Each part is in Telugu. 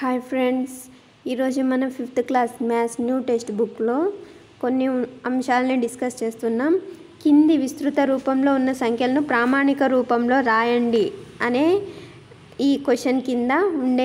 హాయ్ ఫ్రెండ్స్ ఈరోజు మనం fifth class maths new text బుక్లో కొన్ని అంశాలని డిస్కస్ చేస్తున్నాం కింది విస్తృత రూపంలో ఉన్న సంఖ్యలను ప్రామాణిక రూపంలో రాయండి అనే ఈ క్వశ్చన్ కింద ఉండే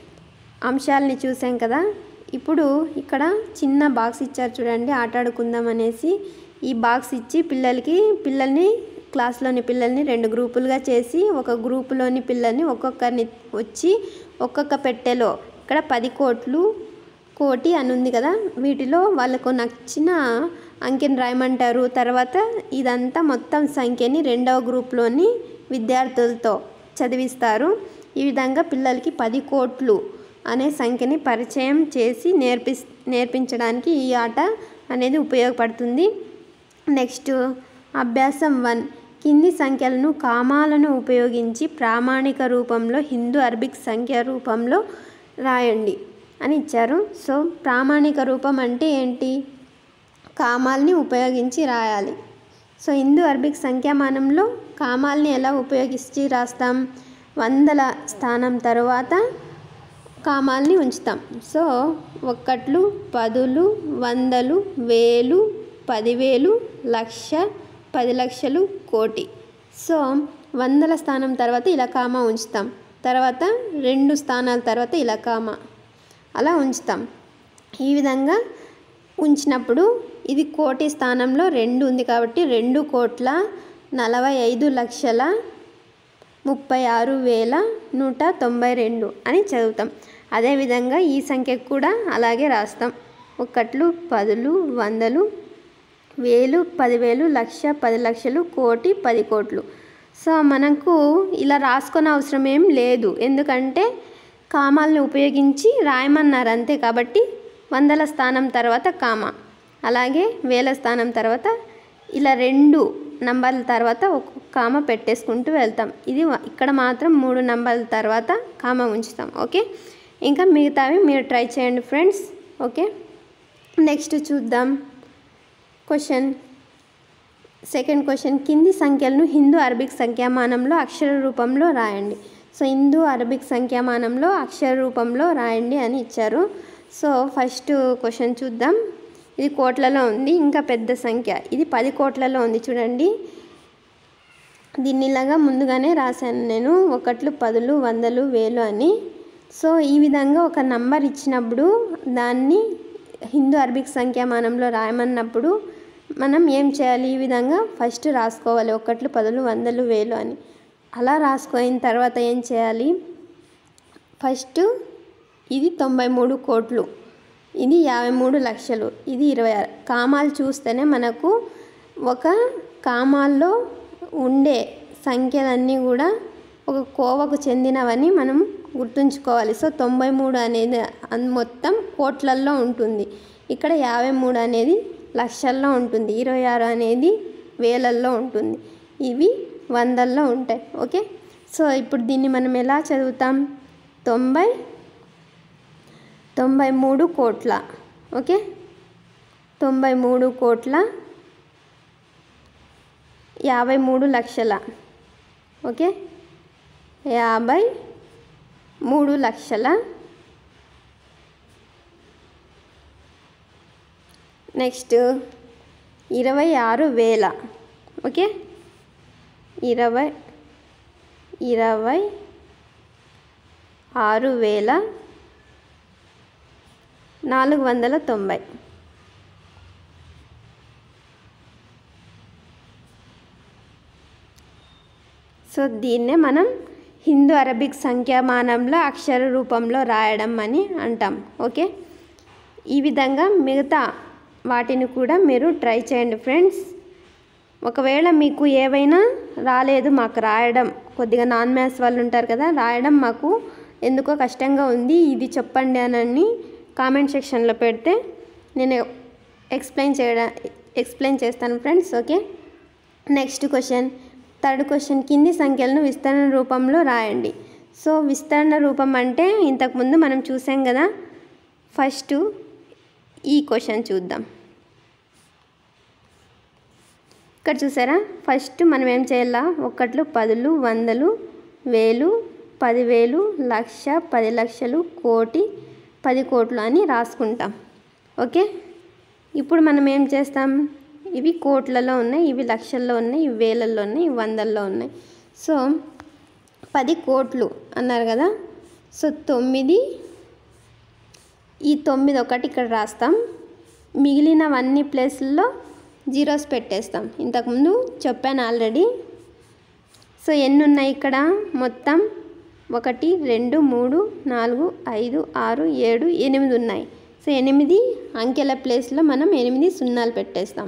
అంశాలని చూసాం కదా ఇప్పుడు ఇక్కడ చిన్న బాక్స్ ఇచ్చారు చూడండి ఆట ఆడుకుందాం అనేసి ఈ బాక్స్ ఇచ్చి పిల్లలకి పిల్లల్ని క్లాస్లోని పిల్లల్ని రెండు గ్రూపులుగా చేసి ఒక గ్రూపులోని పిల్లల్ని ఒక్కొక్కరిని వచ్చి ఒక్కొక్క పెట్టెలో ఇక్కడ పది కోట్లు కోటి అని ఉంది కదా వీటిలో వాళ్ళకు నచ్చిన అంకెని రాయమంటారు తర్వాత ఇదంతా మొత్తం సంఖ్యని రెండవ గ్రూప్లోని విద్యార్థులతో చదివిస్తారు ఈ విధంగా పిల్లలకి పది కోట్లు అనే సంఖ్యని పరిచయం చేసి నేర్పి నేర్పించడానికి ఈ ఆట అనేది ఉపయోగపడుతుంది నెక్స్ట్ అభ్యాసం వన్ కింది సంఖ్యలను కామాలను ఉపయోగించి ప్రామాణిక రూపంలో హిందూ అరబిక్ సంఖ్య రూపంలో రాయండి అని ఇచ్చారు సో ప్రామాణిక రూపం అంటే ఏంటి కామాల్ని ఉపయోగించి రాయాలి సో హిందూ అరబిక్ సంఖ్యామానంలో కామాల్ని ఎలా ఉపయోగించి రాస్తాం వందల స్థానం తర్వాత కామాల్ని ఉంచుతాం సో ఒక్కట్లు పదులు వందలు వేలు పదివేలు లక్ష పది లక్షలు కోటి సో వందల స్థానం తర్వాత ఇలా కామా ఉంచుతాం తర్వాత రెండు స్థానాల తర్వాత ఇలా కామా అలా ఉంచుతాం ఈ విధంగా ఉంచినప్పుడు ఇది కోటి స్థానంలో రెండు ఉంది కాబట్టి రెండు కోట్ల నలభై ఐదు లక్షల ముప్పై ఆరు వేల నూట తొంభై రెండు అని చదువుతాం అదేవిధంగా ఈ సంఖ్యకు కూడా అలాగే రాస్తాం ఒకట్లు పదులు వందలు వేలు పదివేలు లక్ష పది లక్షలు కోటి పది కోట్లు సో మనకు ఇలా రాసుకొని అవసరం ఏం లేదు ఎందుకంటే కామాల్ని ఉపయోగించి రాయమన్నారు అంతే కాబట్టి వందల స్థానం తర్వాత కామ అలాగే వేల స్థానం తర్వాత ఇలా రెండు నంబర్ల తర్వాత ఒక కామ పెట్టేసుకుంటూ వెళ్తాం ఇది ఇక్కడ మాత్రం మూడు నంబర్ల తర్వాత కామ ఉంచుతాం ఓకే ఇంకా మిగతావి మీరు ట్రై చేయండి ఫ్రెండ్స్ ఓకే నెక్స్ట్ చూద్దాం క్వశ్చన్ సెకండ్ క్వశ్చన్ కింది సంఖ్యలను హిందూ అరబిక్ సంఖ్యామానంలో అక్షర రూపంలో రాయండి సో హిందూ అరబిక్ సంఖ్యామానంలో అక్షర రూపంలో రాయండి అని ఇచ్చారు సో ఫస్ట్ క్వశ్చన్ చూద్దాం ఇది కోట్లలో ఉంది ఇంకా పెద్ద సంఖ్య ఇది పది కోట్లలో ఉంది చూడండి దీన్ని ఇలాగా ముందుగానే రాశాను నేను ఒకట్లు పదులు వందలు వేలు అని సో ఈ విధంగా ఒక నంబర్ ఇచ్చినప్పుడు దాన్ని హిందూ అరబిక్ సంఖ్యామానంలో రాయమన్నప్పుడు మనం ఏం చేయాలి ఈ విధంగా ఫస్ట్ రాసుకోవాలి ఒకట్లు పదులు వందలు వేలు అని అలా రాసుకున్న తర్వాత ఏం చేయాలి ఫస్ట్ ఇది తొంభై మూడు కోట్లు ఇది యాభై మూడు లక్షలు ఇది ఇరవై ఆరు కామాలు చూస్తేనే మనకు ఒక కామాల్లో ఉండే సంఖ్యలన్నీ కూడా ఒక కోవకు చెందినవని మనం గుర్తుంచుకోవాలి సో తొంభై మూడు అనేది మొత్తం కోట్లల్లో ఉంటుంది ఇక్కడ యాభై మూడు అనేది లక్షల్లో ఉంటుంది ఇరవై ఆరు అనేది వేలల్లో ఉంటుంది ఇవి వందల్లో ఉంటాయి ఓకే సో ఇప్పుడు దీన్ని మనం ఎలా చదువుతాం తొంభై తొంభై మూడు కోట్ల ఓకే తొంభై మూడు కోట్ల యాభై మూడు లక్షల ఓకే యాభై మూడు లక్షల నెక్స్ట్ ఇరవై ఆరు వేల ఓకే ఇరవై ఇరవై ఆరు వేల నాలుగు వందల తొంభై సో దీన్నే మనం హిందూ అరబిక్ సంఖ్యామానంలో అక్షర రూపంలో రాయడం అని అంటాం ఓకే ఈ విధంగా మిగతా వాటిని కూడా మీరు ట్రై చేయండి ఫ్రెండ్స్ ఒకవేళ మీకు ఏవైనా రాలేదు మాకు రాయడం కొద్దిగా నాన్ మ్యాథ్స్ వాళ్ళు ఉంటారు కదా రాయడం మాకు ఎందుకో కష్టంగా ఉంది ఇది చెప్పండి అని కామెంట్ సెక్షన్లో పెడితే నేను ఎక్స్ప్లెయిన్ చేయడం ఎక్స్ప్లెయిన్ చేస్తాను friends okay next question third question కింది సంఖ్యలను విస్తరణ రూపంలో రాయండి సో విస్తరణ రూపం అంటే ఇంతకుముందు మనం చూసాం కదా ఫస్ట్ ఈ క్వశ్చన్ చూద్దాం ఇక్కడ చూసారా ఫస్ట్ మనం ఏం చేయాలా ఒకట్లు పదులు వందలు వేలు పదివేలు లక్ష పది లక్షలు కోటి పది కోట్లు అని రాసుకుంటాం ఓకే ఇప్పుడు మనం ఏం చేస్తాం ఇవి కోట్లలో ఉన్నాయి ఇవి లక్షల్లో ఉన్నాయి ఇవి వేలల్లో ఉన్నాయి ఇవి వందల్లో ఉన్నాయి సో పది కోట్లు అన్నారు కదా సో తొమ్మిది ఈ తొమ్మిది ఒకటి ఇక్కడ రాస్తాం మిగిలినవన్నీ ప్లేస్ల్లో జీరోస్ పెట్టేస్తాం ఇంతకుముందు చెప్పాను ఆల్రెడీ సో ఎన్ని ఉన్నాయి ఇక్కడ మొత్తం ఒకటి రెండు మూడు నాలుగు ఐదు ఆరు ఏడు ఎనిమిది ఉన్నాయి సో ఎనిమిది అంకెల ప్లేస్లో మనం ఎనిమిది సున్నాలు పెట్టేస్తాం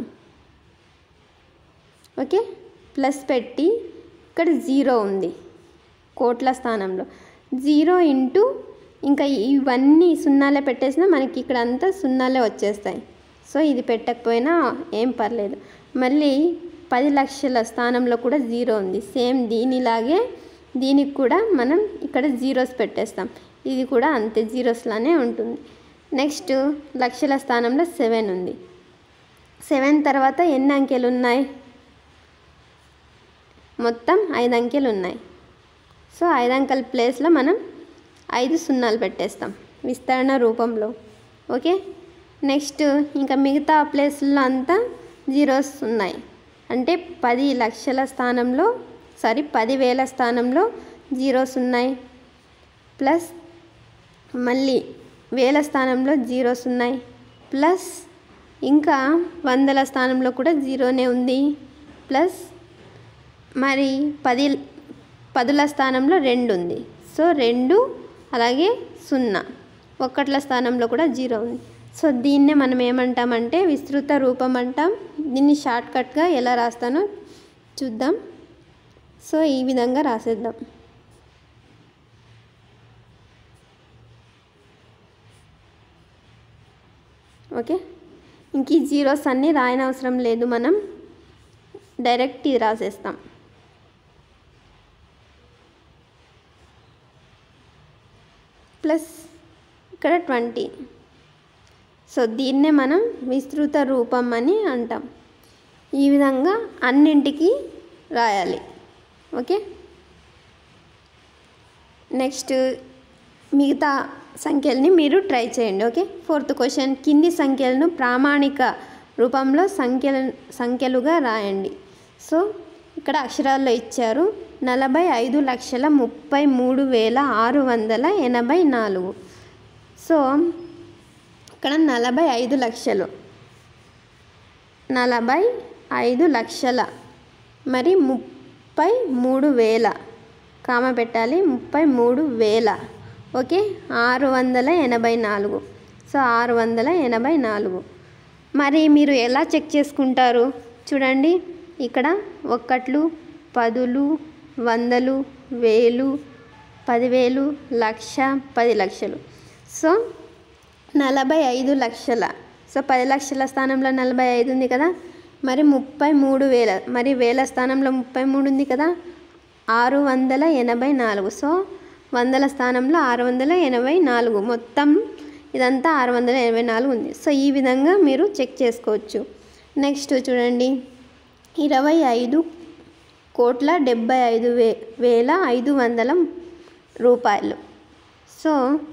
ఓకే ప్లస్ పెట్టి ఇక్కడ జీరో ఉంది కోట్ల స్థానంలో జీరో ఇంటూ ఇంకా ఇవన్నీ సున్నాలే పెట్టేసినా మనకి ఇక్కడ అంతా సున్నాలే వచ్చేస్తాయి సో ఇది పెట్టకపోయినా ఏం పర్లేదు మళ్ళీ పది లక్షల స్థానంలో కూడా జీరో ఉంది సేమ్ దీనిలాగే దీనికి కూడా మనం ఇక్కడ జీరోస్ పెట్టేస్తాం ఇది కూడా అంతే జీరోస్లానే ఉంటుంది నెక్స్ట్ లక్షల స్థానంలో సెవెన్ ఉంది సెవెన్ తర్వాత ఎన్ని అంకెలు ఉన్నాయి మొత్తం ఐదు అంకెలు ఉన్నాయి సో ఐదు అంకెల ప్లేస్లో మనం ఐదు సున్నాలు పెట్టేస్తాం విస్తరణ రూపంలో ఓకే నెక్స్ట్ ఇంకా మిగతా ప్లేస్లో అంతా జీరోస్ ఉన్నాయి అంటే పది లక్షల స్థానంలో సారీ పదివేల స్థానంలో జీరోస్ ఉన్నాయి ప్లస్ మళ్ళీ వేల స్థానంలో జీరోస్ ఉన్నాయి ప్లస్ ఇంకా వందల స్థానంలో కూడా జీరోనే ఉంది ప్లస్ మరి పది పదుల స్థానంలో రెండు ఉంది సో రెండు అలాగే సున్నా ఒక్కట్ల స్థానంలో కూడా జీరో ఉంది సో దీన్నే మనం ఏమంటామంటే విస్తృత రూపం అంటాం దీన్ని షార్ట్కట్గా ఎలా రాస్తానో చూద్దాం సో ఈ విధంగా రాసేద్దాం ఓకే ఇంక ఈ జీరోస్ అన్నీ రాయనవసరం లేదు మనం డైరెక్ట్ ఇది రాసేస్తాం ప్లస్ ఇక్కడ ట్వంటీ సో దీన్నే మనం విస్తృత రూపం అని అంటాం ఈ విధంగా అన్నింటికి రాయాలి ఓకే నెక్స్ట్ మిగతా సంఖ్యల్ని మీరు ట్రై చేయండి ఓకే ఫోర్త్ క్వశ్చన్ కింది సంఖ్యలను ప్రామాణిక రూపంలో సంఖ్యల సంఖ్యలుగా రాయండి సో ఇక్కడ అక్షరాల్లో ఇచ్చారు నలభై ఐదు లక్షల ముప్పై మూడు వేల ఆరు వందల ఎనభై నాలుగు సో ఇక్కడ నలభై ఐదు లక్షలు నలభై ఐదు లక్షల మరి ముప్పై మూడు వేల కామ పెట్టాలి ముప్పై మూడు వేల ఓకే ఆరు వందల ఎనభై నాలుగు సో ఆరు వందల ఎనభై నాలుగు మరి మీరు ఎలా చెక్ చేసుకుంటారు చూడండి ఇక్కడ ఒక్కట్లు పదులు వందలు వేలు పదివేలు లక్ష పది లక్షలు సో నలభై ఐదు లక్షల సో పది లక్షల స్థానంలో నలభై ఐదు ఉంది కదా మరి ముప్పై మూడు వేల మరి వేల స్థానంలో ముప్పై మూడు ఉంది కదా ఆరు వందల ఎనభై నాలుగు సో వందల స్థానంలో ఆరు వందల ఎనభై నాలుగు మొత్తం ఇదంతా ఆరు వందల ఎనభై నాలుగు ఉంది సో ఈ విధంగా మీరు చెక్ చేసుకోవచ్చు నెక్స్ట్ చూడండి ఇరవై ఐదు కోట్ల డెబ్బై ఐదు వే వేల ఐదు వందల రూపాయలు సో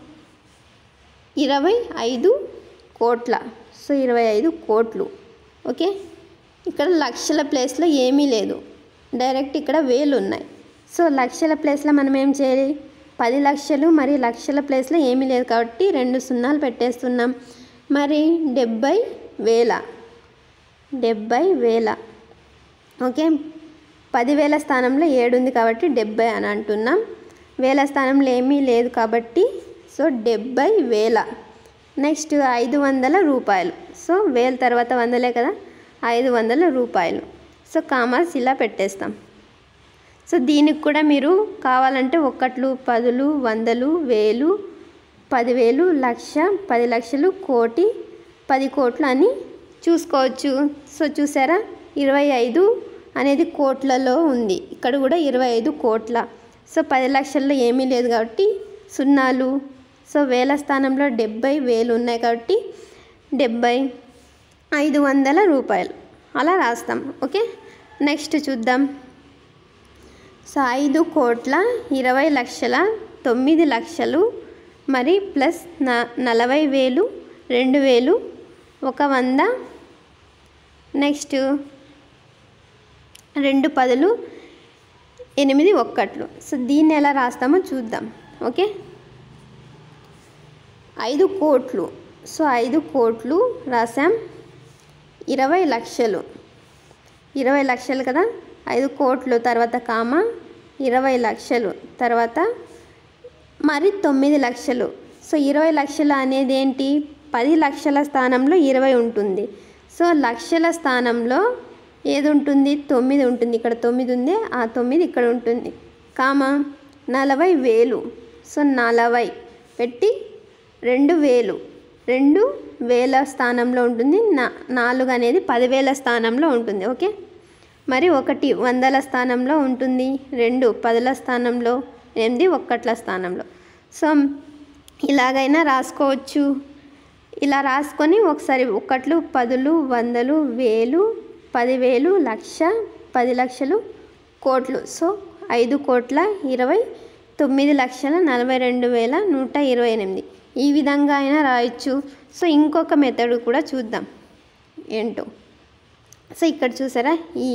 ఇరవై ఐదు కోట్ల సో ఇరవై ఐదు కోట్లు ఓకే ఇక్కడ లక్షల ప్లేస్లో ఏమీ లేదు డైరెక్ట్ ఇక్కడ వేలు ఉన్నాయి సో లక్షల ప్లేస్లో మనం ఏం చేయాలి పది లక్షలు మరి లక్షల ప్లేస్లో ఏమీ లేదు కాబట్టి రెండు సున్నాలు పెట్టేస్తున్నాం మరి డెబ్బై వేల డెబ్బై వేల ఓకే పదివేల స్థానంలో ఏడు ఉంది కాబట్టి డెబ్బై అని అంటున్నాం వేల స్థానంలో ఏమీ లేదు కాబట్టి సో డెబ్బై వేల నెక్స్ట్ ఐదు వందల రూపాయలు సో వేల తర్వాత వందలే కదా ఐదు వందల రూపాయలు సో కామర్స్ ఇలా పెట్టేస్తాం సో దీనికి కూడా మీరు కావాలంటే ఒక్కట్లు పదులు వందలు వేలు పదివేలు లక్ష పది లక్షలు కోటి పది కోట్లు అని చూసుకోవచ్చు సో చూసారా ఇరవై ఐదు అనేది కోట్లలో ఉంది ఇక్కడ కూడా ఇరవై ఐదు కోట్ల సో పది లక్షల్లో ఏమీ లేదు కాబట్టి సున్నాలు సో వేల స్థానంలో డెబ్బై వేలు ఉన్నాయి కాబట్టి డెబ్బై ఐదు వందల రూపాయలు అలా రాస్తాం ఓకే నెక్స్ట్ చూద్దాం సో ఐదు కోట్ల ఇరవై లక్షల తొమ్మిది లక్షలు మరి ప్లస్ న నలభై వేలు రెండు వేలు ఒక వంద నెక్స్ట్ రెండు పదులు ఎనిమిది ఒక్కట్లు సో దీన్ని ఎలా రాస్తామో చూద్దాం ఓకే ఐదు కోట్లు సో ఐదు కోట్లు రాసాం ఇరవై లక్షలు ఇరవై లక్షలు కదా ఐదు కోట్లు తర్వాత కామ ఇరవై లక్షలు తర్వాత మరి తొమ్మిది లక్షలు సో ఇరవై లక్షలు అనేది ఏంటి పది లక్షల స్థానంలో ఇరవై ఉంటుంది సో లక్షల స్థానంలో ఏది ఉంటుంది తొమ్మిది ఉంటుంది ఇక్కడ తొమ్మిది ఉంది ఆ తొమ్మిది ఇక్కడ ఉంటుంది కామ నలభై వేలు సో నలభై పెట్టి రెండు వేలు రెండు వేల స్థానంలో ఉంటుంది నా నాలుగు అనేది పదివేల స్థానంలో ఉంటుంది ఓకే మరి ఒకటి వందల స్థానంలో ఉంటుంది రెండు పదుల స్థానంలో ఎనిమిది ఒక్కట్ల స్థానంలో సో ఇలాగైనా రాసుకోవచ్చు ఇలా రాసుకొని ఒకసారి ఒకట్లు పదులు వందలు వేలు పదివేలు లక్ష పది లక్షలు కోట్లు సో ఐదు కోట్ల ఇరవై తొమ్మిది లక్షల నలభై రెండు వేల నూట ఇరవై ఎనిమిది ఈ విధంగా అయినా రాయొచ్చు సో ఇంకొక మెథడ్ కూడా చూద్దాం ఏంటో సో ఇక్కడ చూసారా ఈ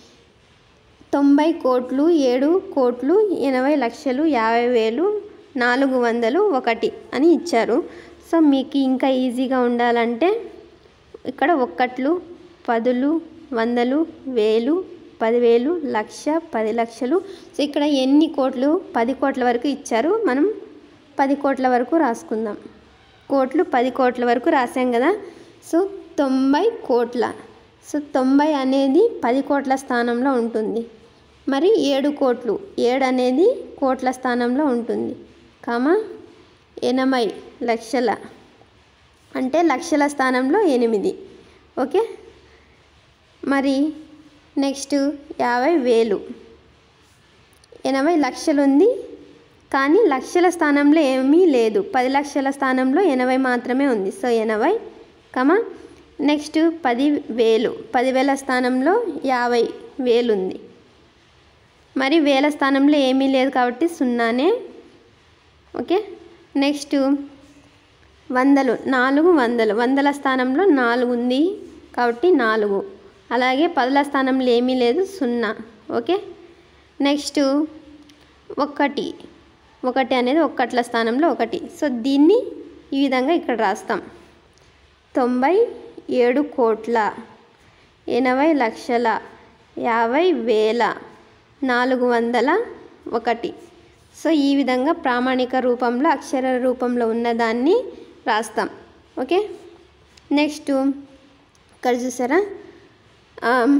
తొంభై కోట్లు ఏడు కోట్లు ఎనభై లక్షలు యాభై వేలు నాలుగు వందలు ఒకటి అని ఇచ్చారు సో మీకు ఇంకా ఈజీగా ఉండాలంటే ఇక్కడ ఒక్కట్లు పదులు వందలు వేలు పదివేలు లక్ష పది లక్షలు సో ఇక్కడ ఎన్ని కోట్లు పది కోట్ల వరకు ఇచ్చారు మనం పది కోట్ల వరకు రాసుకుందాం కోట్లు పది కోట్ల వరకు రాసాం కదా సో తొంభై కోట్ల సో తొంభై అనేది పది కోట్ల స్థానంలో ఉంటుంది మరి ఏడు కోట్లు ఏడు అనేది కోట్ల స్థానంలో ఉంటుంది కామా ఎనభై లక్షల అంటే లక్షల స్థానంలో ఎనిమిది ఓకే మరి నెక్స్ట్ యాభై వేలు ఎనభై లక్షలు ఉంది కానీ లక్షల స్థానంలో ఏమీ లేదు పది లక్షల స్థానంలో ఎనభై మాత్రమే ఉంది సో ఎనభై కమా నెక్స్ట్ పది వేలు పదివేల స్థానంలో యాభై వేలు ఉంది మరి వేల స్థానంలో ఏమీ లేదు కాబట్టి సున్నానే ఓకే నెక్స్ట్ వందలు నాలుగు వందలు వందల స్థానంలో నాలుగు ఉంది కాబట్టి నాలుగు అలాగే పదుల స్థానంలో ఏమీ లేదు సున్నా ఓకే నెక్స్ట్ ఒకటి ఒకటి అనేది ఒక్కట్ల స్థానంలో ఒకటి సో దీన్ని ఈ విధంగా ఇక్కడ రాస్తాం తొంభై ఏడు కోట్ల ఎనభై లక్షల యాభై వేల నాలుగు వందల ఒకటి సో ఈ విధంగా ప్రామాణిక రూపంలో అక్షర రూపంలో ఉన్నదాన్ని రాస్తాం ఓకే నెక్స్ట్ ఇక్కడ చూసారా ఆమ్,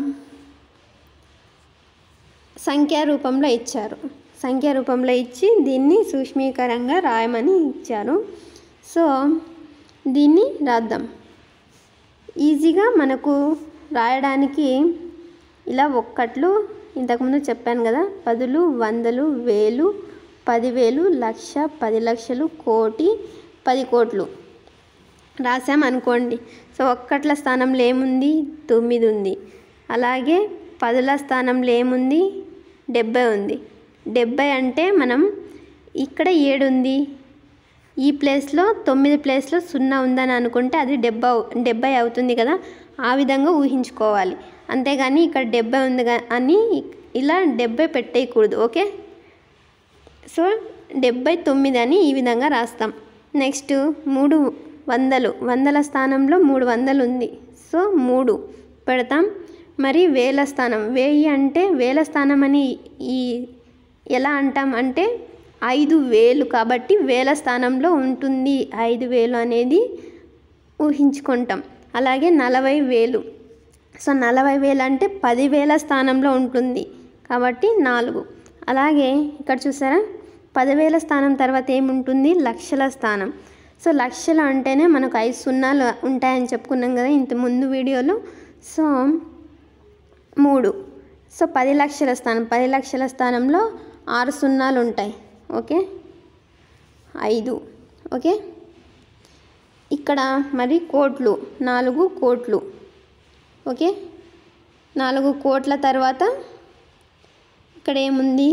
సంఖ్యా రూపంలో ఇచ్చారు సంఖ్యా రూపంలో ఇచ్చి దీన్ని సూక్ష్మీకరంగా రాయమని ఇచ్చారు సో దీన్ని రాద్దాం ఈజీగా మనకు రాయడానికి ఇలా ఒక్కట్లు ఇంతకుముందు చెప్పాను కదా పదులు వందలు వేలు పదివేలు లక్ష పది లక్షలు కోటి పది కోట్లు రాసాం అనుకోండి సో ఒక్కట్ల స్థానంలో ఏముంది తొమ్మిది ఉంది అలాగే పదుల స్థానంలో ఏముంది డెబ్బై ఉంది డెబ్బై అంటే మనం ఇక్కడ ఏడు ఉంది ఈ ప్లేస్లో తొమ్మిది ప్లేస్లో సున్నా ఉందని అనుకుంటే అది డెబ్బై డెబ్బై అవుతుంది కదా ఆ విధంగా ఊహించుకోవాలి అంతేగాని ఇక్కడ డెబ్బై ఉంది గా- అని ఇలా డెబ్బై పెట్టేయకూడదు ఓకే సో డెబ్బై తొమ్మిది అని ఈ విధంగా రాస్తాం నెక్స్ట్ మూడు వందలు వందల స్థానంలో మూడు వందలు ఉంది సో మూడు పెడతాం మరి వేల స్థానం వెయ్యి అంటే వేల స్థానం అని ఈ ఎలా అంటాం అంటే ఐదు వేలు కాబట్టి వేల స్థానంలో ఉంటుంది ఐదు వేలు అనేది ఊహించుకుంటాం అలాగే నలభై వేలు సో నలభై వేలు అంటే పదివేల స్థానంలో ఉంటుంది కాబట్టి నాలుగు అలాగే ఇక్కడ చూసారా పదివేల స్థానం తర్వాత ఏముంటుంది లక్షల స్థానం సో లక్షలు అంటేనే మనకు ఐదు సున్నాలు ఉంటాయని చెప్పుకున్నాం కదా ఇంత ముందు వీడియోలో సో మూడు సో పది లక్షల స్థానం పది లక్షల స్థానంలో ఆరు సున్నాలు ఉంటాయి ఓకే ఐదు ఓకే ఇక్కడ మరి కోట్లు నాలుగు కోట్లు ఓకే నాలుగు కోట్ల తర్వాత ఇక్కడ ఏముంది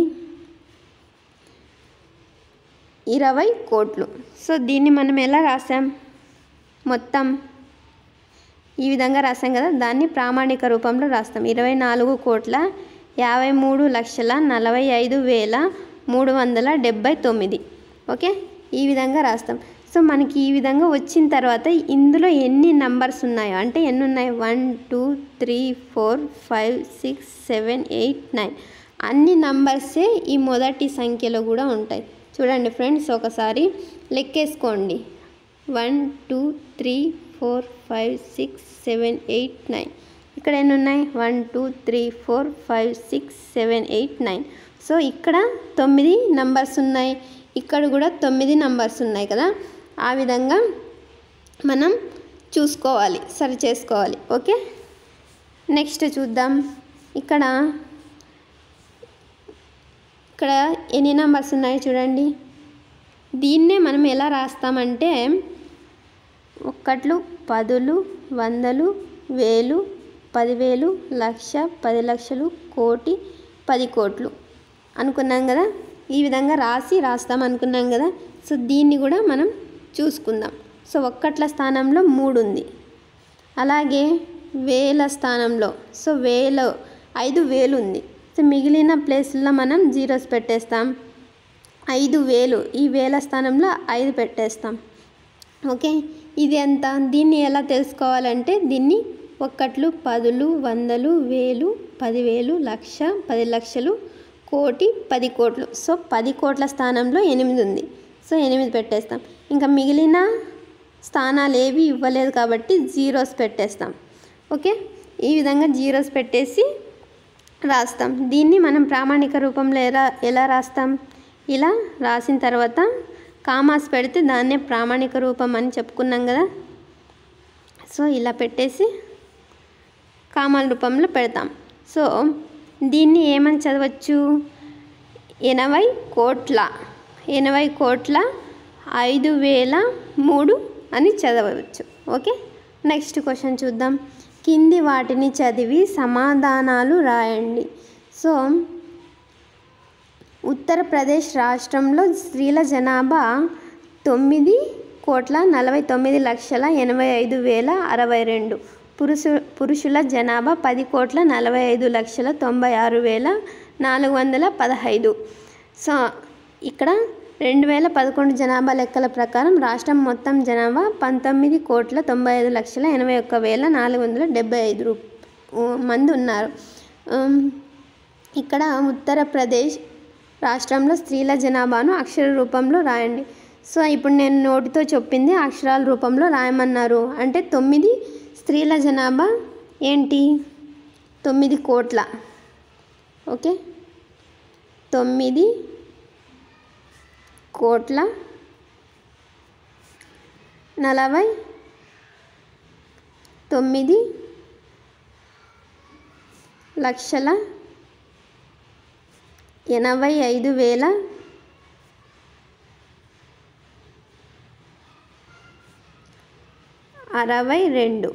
ఇరవై కోట్లు సో దీన్ని మనం ఎలా రాసాం మొత్తం ఈ విధంగా రాసాం కదా దాన్ని ప్రామాణిక రూపంలో రాస్తాం ఇరవై నాలుగు కోట్ల యాభై మూడు లక్షల నలభై ఐదు వేల మూడు వందల డెబ్బై తొమ్మిది ఓకే ఈ విధంగా రాస్తాం సో మనకి ఈ విధంగా వచ్చిన తర్వాత ఇందులో ఎన్ని నంబర్స్ ఉన్నాయో అంటే ఎన్ని ఉన్నాయి one two three four five six seven eight nine అన్ని నంబర్సే ఈ మొదటి సంఖ్యలో కూడా ఉంటాయి చూడండి ఫ్రెండ్స్ ఒకసారి లెక్కేసుకోండి one two three four five six seven eight nine ఇక్కడ ఎన్ని ఉన్నాయి one two three four five six seven eight nine so ఇక్కడ తొమ్మిది నంబర్స్ ఉన్నాయి ఇక్కడ కూడా తొమ్మిది నంబర్స్ ఉన్నాయి కదా ఆ విధంగా మనం చూసుకోవాలి సరి చేసుకోవాలి ఓకే నెక్స్ట్ చూద్దాం ఇక్కడ ఇక్కడ ఎన్ని నంబర్స్ ఉన్నాయో చూడండి దీన్నే మనం ఎలా రాస్తామంటే ఒక్కట్లు పదులు వందలు వేలు పదివేలు లక్ష పది లక్షలు కోటి పది కోట్లు అనుకున్నాం కదా ఈ విధంగా రాసి రాస్తాం అనుకున్నాం కదా సో దీన్ని కూడా మనం చూసుకుందాం సో ఒక్కట్ల స్థానంలో మూడు ఉంది అలాగే వేల స్థానంలో సో వేలు ఐదు వేలు ఉంది సో మిగిలిన ప్లేస్లో మనం జీరోస్ పెట్టేస్తాం ఐదు వేలు ఈ వేల స్థానంలో ఐదు పెట్టేస్తాం ఓకే ఇది ఎంత దీన్ని ఎలా తెలుసుకోవాలంటే దీన్ని ఒక్కట్లు పదులు వందలు వేలు పదివేలు లక్ష పది లక్షలు కోటి పది కోట్లు సో పది కోట్ల స్థానంలో ఎనిమిది ఉంది సో ఎనిమిది పెట్టేస్తాం ఇంకా మిగిలిన స్థానాలు ఏవి ఇవ్వలేదు కాబట్టి జీరోస్ పెట్టేస్తాం ఓకే ఈ విధంగా జీరోస్ పెట్టేసి రాస్తాం దీన్ని మనం ప్రామాణిక రూపంలో ఎలా ఎలా రాస్తాం ఇలా రాసిన తర్వాత కామాస్ పెడితే దాన్నే ప్రామాణిక రూపం అని చెప్పుకున్నాం కదా సో ఇలా పెట్టేసి కామాల రూపంలో పెడతాం సో దీన్ని ఏమని చదవచ్చు ఎనభై కోట్ల ఎనభై కోట్ల ఐదు వేల మూడు అని చదవచ్చు ఓకే నెక్స్ట్ క్వశ్చన్ చూద్దాం కింది వాటిని చదివి సమాధానాలు రాయండి సో ఉత్తరప్రదేశ్ రాష్ట్రంలో స్త్రీల జనాభా తొమ్మిది కోట్ల నలభై తొమ్మిది లక్షల ఎనభై ఐదు వేల అరవై రెండు పురుషు పురుషుల జనాభా పది కోట్ల నలభై ఐదు లక్షల తొంభై ఆరు వేల నాలుగు వందల పదహైదు సో ఇక్కడ రెండు వేల పదకొండు జనాభా లెక్కల ప్రకారం రాష్ట్రం మొత్తం జనాభా పంతొమ్మిది కోట్ల తొంభై ఐదు లక్షల ఎనభై ఒక్క వేల నాలుగు వందల డెబ్బై ఐదు రూ మంది ఉన్నారు ఉమ్, ఇక్కడ ఉత్తరప్రదేశ్ రాష్ట్రంలో స్త్రీల జనాభాను అక్షర రూపంలో రాయండి సో ఇప్పుడు నేను నోటితో చెప్పింది అక్షరాల రూపంలో రాయమన్నారు అంటే తొమ్మిది స్త్రీల జనాభా ఏంటి తొమ్మిది కోట్ల ఓకే తొమ్మిది కోట్ల నలభై తొమ్మిది లక్షల ఎనభై ఐదు వేల అరవై రెండు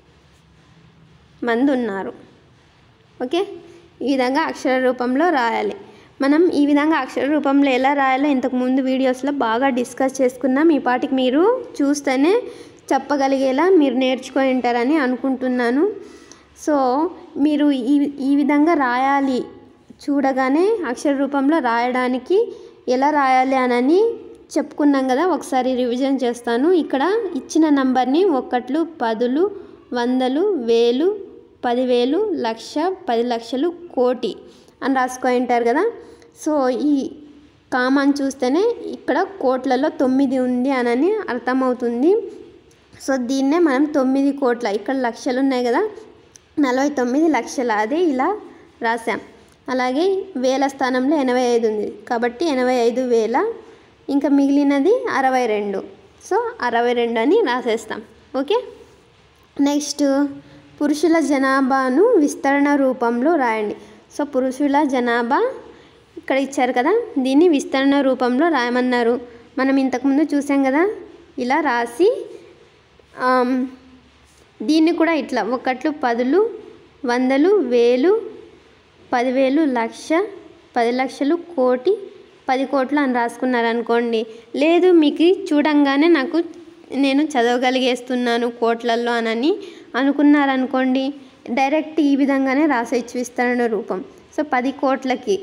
మంది ఉన్నారు ఓకే ఈ విధంగా అక్షర రూపంలో రాయాలి మనం ఈ విధంగా అక్షర రూపంలో ఎలా రాయాలో ఇంతకు ముందు వీడియోస్లో బాగా డిస్కస్ చేసుకున్నాం ఈ పాటికి మీరు చూస్తేనే చెప్పగలిగేలా మీరు నేర్చుకొని ఉంటారని అనుకుంటున్నాను సో మీరు ఈ ఈ విధంగా రాయాలి చూడగానే అక్షర రూపంలో రాయడానికి ఎలా రాయాలి అనని చెప్పుకున్నాం కదా ఒకసారి రివిజన్ చేస్తాను ఇక్కడ ఇచ్చిన నంబర్ని ఒక్కట్లు పదులు వందలు వేలు పదివేలు లక్ష పది లక్షలు కోటి అని రాసుకొని ఉంటారు కదా సో ఈ కామాన్ చూస్తేనే ఇక్కడ కోట్లలో తొమ్మిది ఉంది అనని అర్థమవుతుంది సో దీన్నే మనం తొమ్మిది కోట్ల ఇక్కడ లక్షలు ఉన్నాయి కదా నలభై తొమ్మిది లక్షల అదే ఇలా రాసాం అలాగే వేల స్థానంలో ఎనభై ఐదు ఉంది కాబట్టి ఎనభై ఐదు వేల ఇంకా మిగిలినది అరవై రెండు సో అరవై రెండు అని రాసేస్తాం ఓకే నెక్స్ట్ పురుషుల జనాభాను విస్తరణ రూపంలో రాయండి సో పురుషుల జనాభా ఇక్కడ ఇచ్చారు కదా దీన్ని విస్తరణ రూపంలో రాయమన్నారు మనం ఇంతకుముందు చూసాం కదా ఇలా రాసి ఆమ్, దీన్ని కూడా ఇట్లా ఒకట్లు పదులు వందలు వేలు పదివేలు లక్ష పది లక్షలు కోటి పది కోట్లు అని రాసుకున్నారనుకోండి లేదు మీకు చూడంగానే నాకు నేను చదవగలిగేస్తున్నాను కోట్లల్లో అనని అనుకున్నారనుకోండి డైరెక్ట్ ఈ విధంగానే రాసేయచ్చు విస్తరణ రూపం సో పది కోట్లకి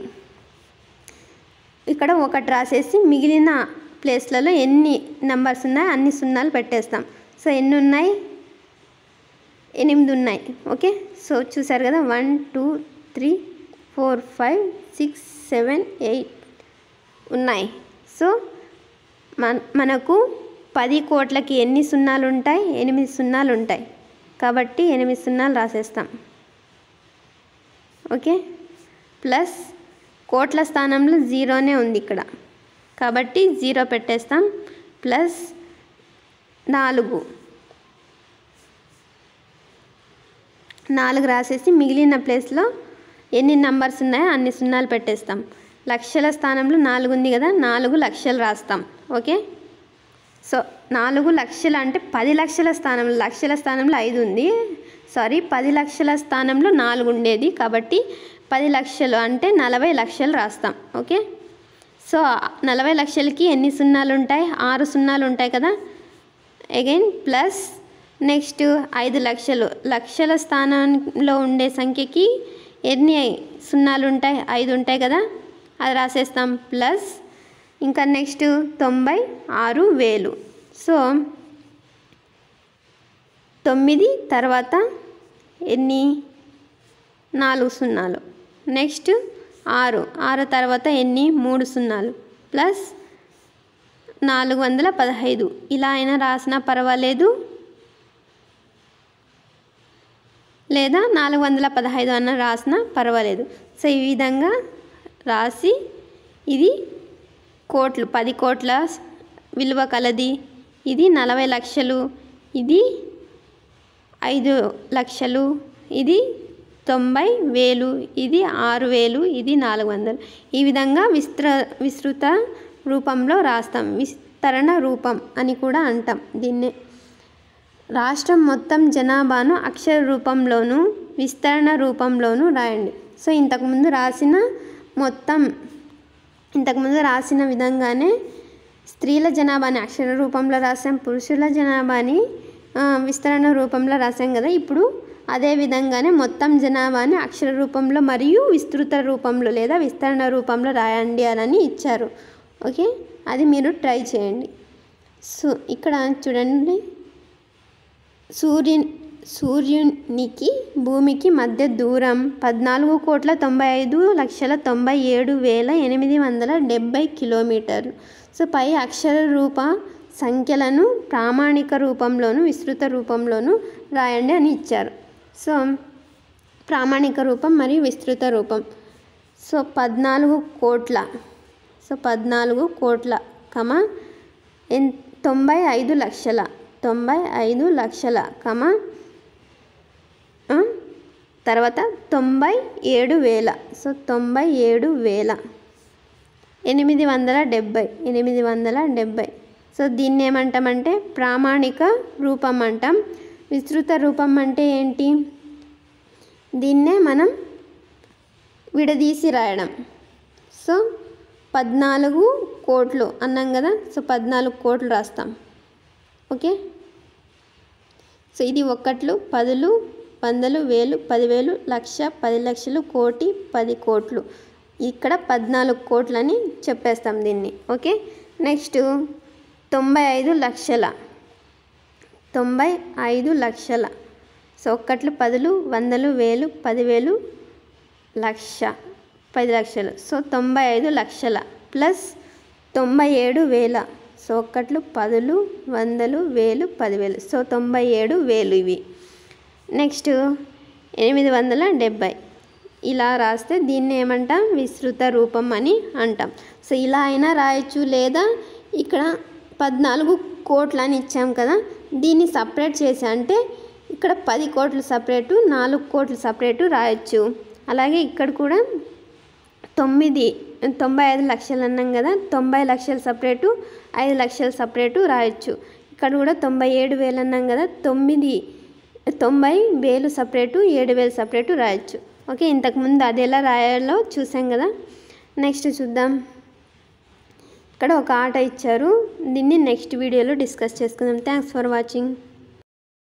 ఇక్కడ ఒకటి రాసేసి మిగిలిన ప్లేస్లలో ఎన్ని నెంబర్స్ ఉన్నాయో అన్ని సున్నాలు పెట్టేస్తాం సో ఎన్ని ఉన్నాయి ఎనిమిది ఉన్నాయి ఓకే సో చూసారు కదా one two three four five six seven eight ఉన్నాయి సో మన మనకు పది కోట్లకి ఎన్ని సున్నాలు ఉంటాయి ఎనిమిది సున్నాలు ఉంటాయి కాబట్టి ఎనిమిది సున్నాలు రాసేస్తాం ఓకే ప్లస్ కోట్ల స్థానంలో జీరోనే ఉంది ఇక్కడ కాబట్టి జీరో పెట్టేస్తాం ప్లస్ నాలుగు నాలుగు రాసేసి మిగిలిన ప్లేస్లో ఎన్ని నంబర్స్ ఉన్నాయో అన్ని సున్నాలు పెట్టేస్తాం లక్షల స్థానంలో నాలుగు ఉంది కదా నాలుగు లక్షలు రాస్తాం ఓకే సో నాలుగు లక్షలు అంటే పది లక్షల స్థానంలో లక్షల స్థానంలో ఐదు ఉంది సారీ పది లక్షల స్థానంలో నాలుగు ఉండేది కాబట్టి పది లక్షలు అంటే నలభై లక్షలు రాస్తాం ఓకే సో నలభై లక్షలకి ఎన్ని సున్నాలు ఉంటాయి ఆరు సున్నాలు ఉంటాయి కదా అగైన్ ప్లస్ నెక్స్ట్ ఐదు లక్షలు లక్షల స్థానంలో ఉండే సంఖ్యకి ఎన్ని సున్నాలు ఉంటాయి ఐదు ఉంటాయి కదా అది రాసేస్తాం ప్లస్ ఇంకా నెక్స్ట్ తొంభై ఆరు వేలు సో తొమ్మిది తర్వాత ఎన్ని నాలుగు సున్నాలు నెక్స్ట్ ఆరు ఆరు తర్వాత ఎన్ని మూడు సున్నాలు ప్లస్ నాలుగు వందల పదహైదు ఇలా అయినా రాసినా పర్వాలేదు లేదా నాలుగు వందల పదహైదు అన్న రాసినా పర్వాలేదు సో ఈ విధంగా రాసి ఇది కోట్లు పది కోట్ల విలువ కలది ఇది నలభై లక్షలు ఇది ఐదు లక్షలు ఇది తొంభై వేలు ఇది ఆరు వేలు ఇది నాలుగు వందలు ఈ విధంగా విస్తృ విస్తృత రూపంలో రాస్తాం విస్తరణ రూపం అని కూడా అంటాం దీన్నే రాష్ట్రం మొత్తం జనాభాను అక్షర రూపంలోను విస్తరణ రూపంలోను రాయండి సో ఇంతకుముందు రాసిన మొత్తం ఇంతకుముందు రాసిన విధంగానే స్త్రీల జనాభాని అక్షర రూపంలో రాసాం పురుషుల జనాభాని ఆ, విస్తరణ రూపంలో రాసాం కదా ఇప్పుడు అదే విధంగానే మొత్తం జనాభాని అక్షర రూపంలో మరియు విస్తృత రూపంలో లేదా విస్తరణ రూపంలో రాయండి అని ఇచ్చారు ఓకే అది మీరు ట్రై చేయండి సో ఇక్కడ చూడండి సూర్యు సూర్యునికి భూమికి మధ్య దూరం పద్నాలుగు కోట్ల తొంభై ఐదు లక్షల తొంభై ఏడు వేల ఎనిమిది వందల డెబ్బై కిలోమీటర్లు సో పై అక్షర రూప సంఖ్యలను ప్రామాణిక రూపంలోను విస్తృత రూపంలోను రాయండి అని ఇచ్చారు సో ప్రామాణిక రూపం మరియు విస్తృత రూపం సో పద్నాలుగు కోట్ల సో పద్నాలుగు కోట్ల కమ ఎన్ తొంభై ఐదు లక్షల తొంభై ఐదు లక్షల కమ ఆ, తర్వాత తొంభై ఏడు వేల సో తొంభై ఏడు వేల ఎనిమిది వందల డెబ్భై ఎనిమిది వందల డెబ్భై సో దీన్ని ఏమంటామంటే ప్రామాణిక రూపం అంటాం విస్తృత రూపం అంటే ఏంటి దీన్నే మనం విడదీసి రాయడం సో పద్నాలుగు కోట్లు అన్నాం కదా సో పద్నాలుగు కోట్లు రాస్తాం ఓకే సో ఇది ఒక్కట్లు పదులు వందలు వేలు పదివేలు లక్ష పది లక్షలు కోటి పది కోట్లు ఇక్కడ పద్నాలుగు కోట్లని చెప్పేస్తాం దీన్ని ఓకే నెక్స్ట్ తొంభై ఐదు లక్షల తొంభై ఐదు లక్షల సో ఒక్కట్లు పదులు వందలు వేలు పదివేలు లక్ష పది లక్షలు సో తొంభై ఐదు లక్షల ప్లస్ తొంభై ఏడు వేల సో ఒక్కట్లు పదులు వందలు వేలు పదివేలు సో తొంభై ఏడు వేలు ఇవి నెక్స్ట్ ఎనిమిది వందల డెబ్భై ఇలా రాస్తే దీన్ని ఏమంటాం విస్తృత రూపం అని అంటాం సో ఇలా అయినా రాయొచ్చు లేదా ఇక్కడ పద్నాలుగు కోట్లు అని ఇచ్చాం కదా దీన్ని సపరేట్ చేసి అంటే ఇక్కడ పది కోట్లు సపరేటు నాలుగు కోట్లు సపరేటు రాయొచ్చు అలాగే ఇక్కడ కూడా తొమ్మిది తొంభై ఐదు లక్షలు అన్నాం కదా తొంభై లక్షలు సపరేటు ఐదు లక్షలు సపరేటు రాయొచ్చు ఇక్కడ కూడా తొంభై ఏడు వేలు అన్నాం కదా తొమ్మిది తొంభై వేలు సపరేటు ఏడు వేలు సపరేటు రాయొచ్చు ఓకే ఇంతకుముందు అది ఎలా రాయాలో చూసాం కదా నెక్స్ట్ చూద్దాం ఇక్కడ ఒక ఆట ఇచ్చారు దీన్ని నెక్స్ట్ వీడియోలో డిస్కస్ చేసుకుందాం థ్యాంక్స్ ఫర్ వాచింగ్